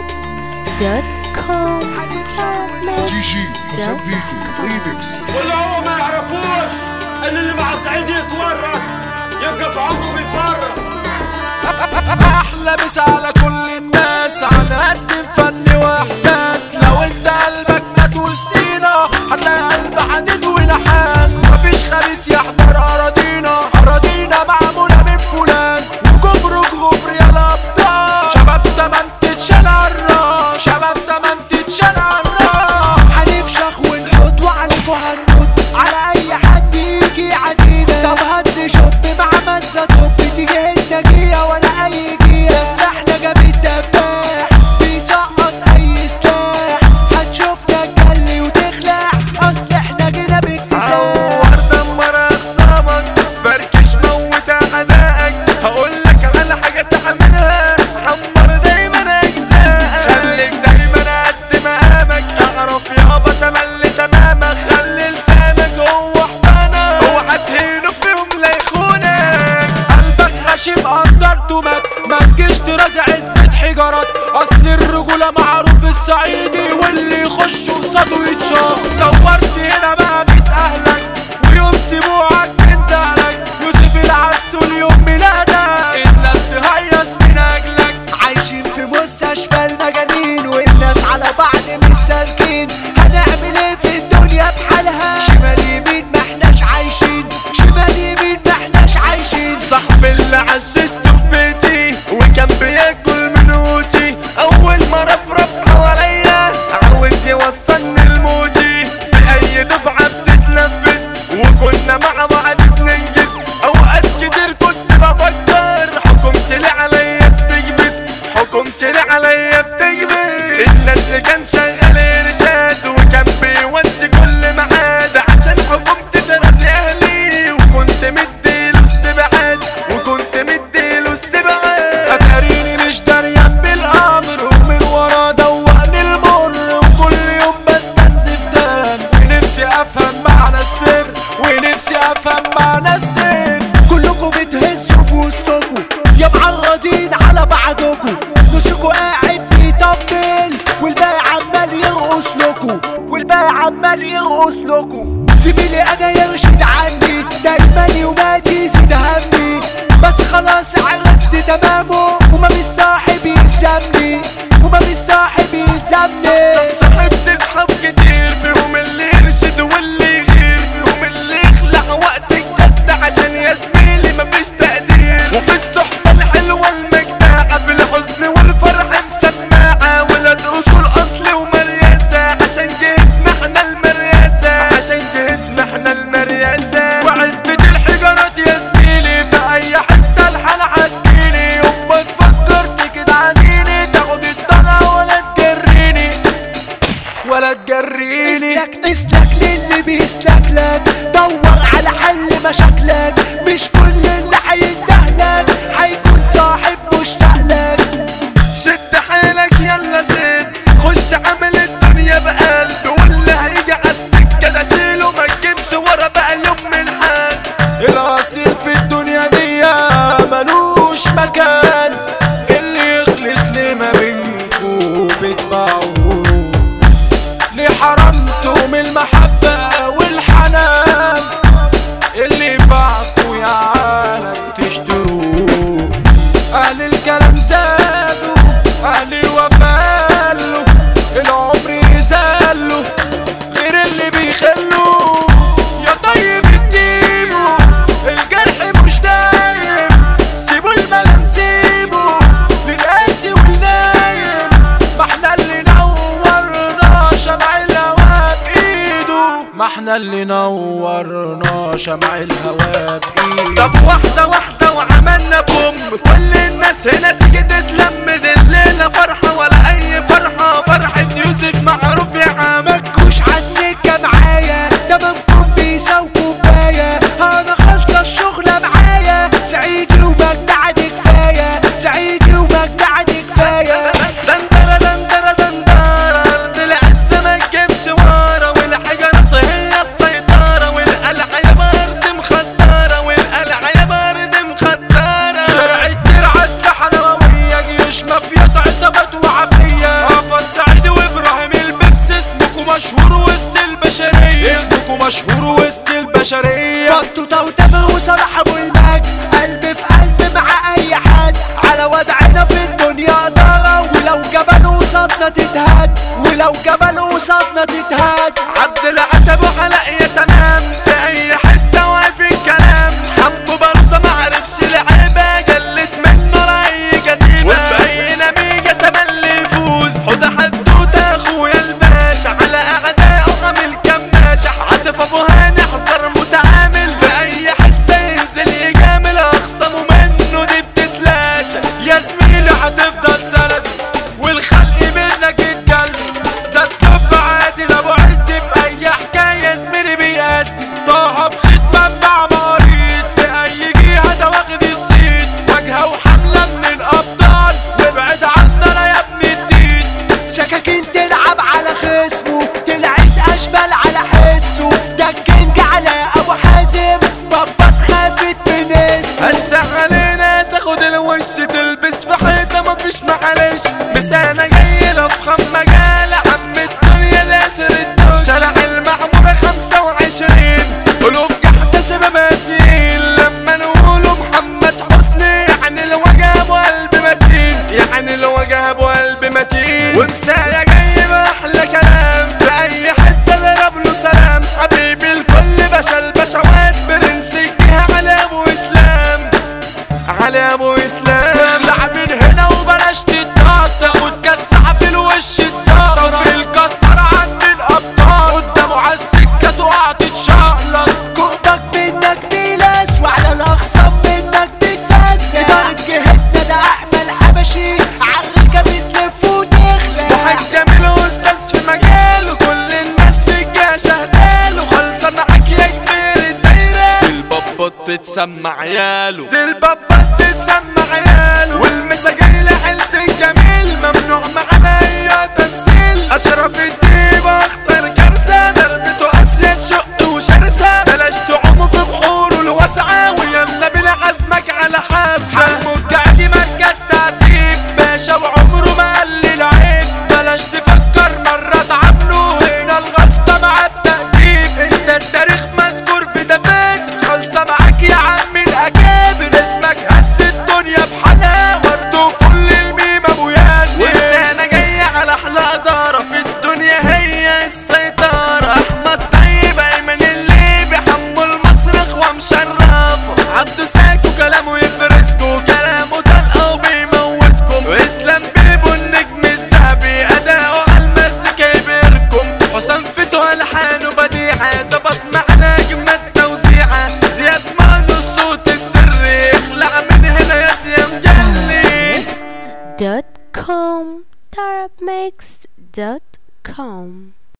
arabmix.com جي جي سافيكو ريمكس ولا هو ما يعرفوش ان اللي مع سعيد يتورط يبقى في عمره بيفرط احلى مسا على كل الناس هنقدم فن واحساس لو انت قلبك مات وسطينا هتلاقي قلب حديد ونحاس مفيش خميس يحضر اراضينا اراضينا معموله من فولاذ وجبرك غبر يا الابطال شباب تمام تتشال عالراس شباب تمام تتشال عالراس هنفشخ ونحط وعليكوا هنموت على اي حد يجي يعدينا طب هدي شوب مع مسة توب تيجي النجية ولا اي جية سلاحنا جاب الدباح بيسقط اي سلاح هتشوفنا تجلي وتخلع اصل احنا جينا باكتساح عور دمر اخصامك فركش موت اعدائك هقولك على حاجة تعملها عمر دايما اجزائك خليك دايما قد مقامك اعرف يابا تملي تمامك خلي لسانك هو حصانك اوعى تهينه في يوم لا يخونك قلبك غشيم قدرته مات ما تجيش ترازع عزبة حجرات اصل الرجولة معروف الصعيدي واللي يخش قصاده يتشاط دورت هنا بقى بيت اهلك ويوم سيبوعك انت اهلك يوسف العسو اليوم ميلادك الناس تهيص من اجلك عايشين في مستشفى المجانين والناس على بعض مش سالكين هنعمل ايه في الدنيا بحالها شمال يمين ما احناش عايشين شمال يمين ما احناش عايشين صاحبي اللي عششته في بيتي وكان بياكل من قوتي اول ما رفرف حواليا عاوز يوصلني لموتي في اي دفعه بتتنفس وكنا مع بعض بننجز اوقات كتير كنت بفكر حكمت لي عليا بتكبس حكمت لي عليا بتكبس الناس اللي كان شغال ارشاد وكان بيودي كل ميعاد عشان حكمت ترازي اهلي وكنت مديله استبعاد وكنت مديله استبعاد اتاريني مش دريان بالامر ومن ورا دوقني المر وكل يوم بستنزف دم ونفسي افهم معنى السر ونفسي افهم معنى السر كلكم بتهزوا في وسطكم يا معرضين على بعضكم نصكوا قاعد بيطبل والباقي عمال يرقص لكم والباقي عمال يرقص لكم زميلي انا يرشد عني دايما يوماتي يزيد همي بس خلاص عرفت تمامه وما مش صاحب يلزمني وما مش صاحب يلزمني صاحبت اصحاب كتير فيهم اللي يرشد واللي يغير فيهم اللي يخلع وقت الجد عشان يا زميلي مفيش تقدير وفي الصحبة الحلوة المجدعة في الحزن والفرح مسماعة ولاد اصول اصل ومرياسة عشان جيتنا احنا المرياسة عشان جيتنا احنا المرياسة وعزبة الحجارات يا زميلي في اي حتة الحالة هتجيلي يوم ما تفكر كده عنيني تاخد الطلعة ولا تجريني ولا تجريني اسلك اسلك للي بيسلك لك دور على حل مشاكلك مش كل اللي هيندهلك هيكون صاحب مشتاق لك شد حيلك يلا شد خش عمل الدنيا بقلب واللي هيجي عالسكة ده شيله ما تجيبش ورا بقى يوم من حد الاصيل في الدنيا دي ملوش مكان اللي يخلص لي ما بينكو بتباعوه ليه حرمته من المحبة والحنان اللي باعكوا يا عالم تشتروه أهل الكلام زادوا أهل الوفاء له العمر يزالوا غير اللي بيخلوه يا طيب اديله الجرح مش دايم سيبوا الملام سيبوا للقاسي والنايم ما احنا اللي نورنا شمع الهوا بايده ما احنا اللي نورنا شمع الهوا بايده طب واحدة واحدة وعملنا بوم كل الناس هنا تيجي تتلم دي الليلة فرحة ولا أي فرحة فرحة يوسف معروف يا عم متكوش عالسكة معايا تمامكم بيسا وكوباية انا خالصة الشغلة معايا سعيدي ومجدعدي كفاية سعيدي ومجدعدي كفاية دندرة دندرة دندرة العزة ما تجيبش ورا والحجرات هي السيطرة والقلعة يا برد مخدرة والقلعة يا برد مخدرة شرع الترعة اسلحة نووية جيوش ولو جبل قصادنا تتهاج عبد العتب وعلاء يا تمام في اي حته واقف الكلام حبه برزه ما عرفش لعيبه جلت منه لاي جديده وفي اي نميجه تملي يفوز حوده حدوته اخويا الباشا على اعدائه عامل كماشه عاطف ابو هاني حصر متعامل في اي حته ينزل يجامل اخصمه منه دي بتتلاشى يا زميلي هتفضل سندي والخلق منك القلب ده الطب عادي لابو عز في اي حكايه زميلي بيأدي طه بخيط منبع مريض في اي جهه ده واخد الصيت واجهه وحمله من الابطال وابعد عنا يا ابن الدين سكاكين تلعب على خصمه طلعت اشبال على حسه ده الكينج على ابو حازم بابا خافت من اسمه هسه علينا تاخد الوش تلبس في حيطه مفيش معلش بس انا جاي لافخم مجال عم الدنيا لاسر الدش شارع المعمورة خمسة وعشرين قلوب جحدة شباب اسيل لما نقولوا محمد حسني يعني الوجه ابو قلب متين يعني الوجه ابو قلب متين ومسايا جاي باحلى كلام في اي حتة ضرب له سلام حبيبي الكل باشا البشوات برنس الجهة على ابو اسلام على ابو اسلام اخلع من هنا وبلاش تتقطع خد كسعة في الوش تسقط في الكسر عند الابطال قدامه على السكة تقع تتشقلط كردك منك بيلاس وعلى الاخصام منك بتفاس ادارة جهتنا ده احمد حبشي عالركة بتلف وتخلع واحد جميل واستاذ في مجاله كل الناس في الجهة شهداله خالصة معاك يا كبير الدايرة البابات تتسمع عياله دي البابا تتسمى عياله والمساجين لعيلة الجميل ممنوع معانا اي تمثيل اشرف الديب اخطر كارثة ضربته اسيد شق وشرسة بلاش تعوم في بحوره الواسعة ويلا بلا عزمك على حبسة المبدع مركز تعذيب باشا وعمره ما قلل عيب بلاش تفكر مرة تعامله هنا الغلطة مع التأديب انت التاريخ مذكور في دفاتر خالصة معاك يا عم الأكابر اسمك هز الدنيا بحالها برضه فل الميم أبو ياسر ولسانة جاية على احلى ادارة في الدنيا هي السيطرة احمد طيب ايمن اللي بيحمل المصرخ ومشرفه عبده ساكو كلامه يفرسكو كلامه طلقه وبيموتكم واسلام بيبو النجم الذهبي اداؤه على المزيكا يبهركم حسام فتو الحانه بديعة ظبط معنا اجمد توزيعة زياد مانو الصوت السري اخلع من هنا يا يا مجلي dot com tarabmix dot com